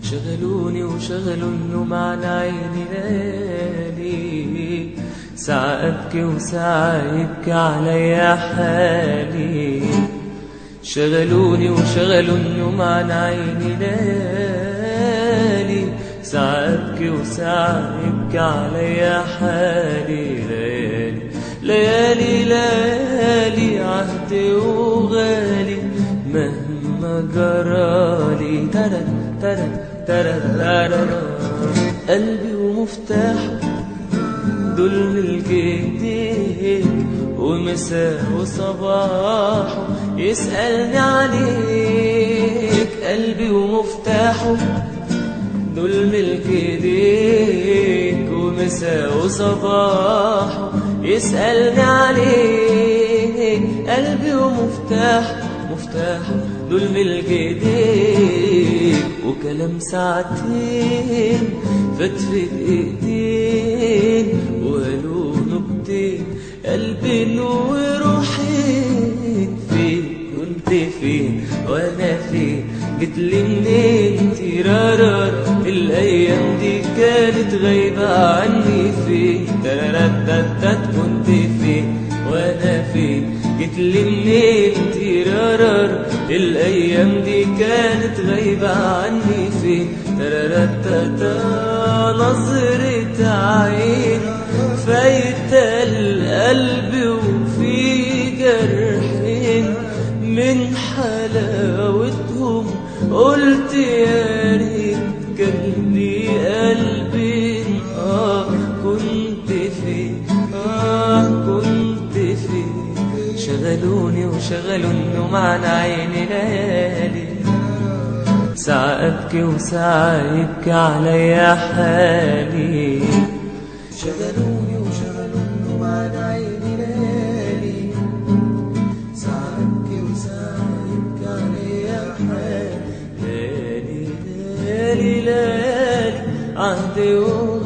شغلوني وشغلوا النوم عن عيني ليالي ساعة أبكي وساعة يبكي عليا حالي شغلوني وشغلوا النوم عن عيني ليالي ساعة أبكي وساعة يبكي عليا حالي ليالي ليالي ليالي عهدي وغالي مهما جرالي ترى ترى ترى ترى قلبي ومفتاحه دول ملك ايديه ومساء وصباحه يسألني عليك قلبي ومفتاحه دول ملك ايديك ومساء وصباحه يسألني عليك قلبي ومفتاحه مفتاحه دول ملك ايديك وكلام ساعتين فتفت ايدين وقالوا نكتين قلبي وروحي فين كنت فين وانا فين جيتلي منين تيرارار الايام دي كانت غايبه عني فين ترارتتت كنت فين وانا فين جيتلي منين تيرارار الايام دي كانت غايبه عني فين ترارتتا نظرة عين فايتة القلب وفي جرحين من حلاوتهم قلت يا ريت كان لي قلبي اه كنت فين اه كنت فين شغلوني وشغلوا النوم عن عيني ليالي ساعة أبكي وساعة يبكي عليا حالي شغلوني وشغلوا النوم عن عيني ليالي ساعة أبكي وساعة يبكي عليا حالي ليالي ليالي ليالي عهدي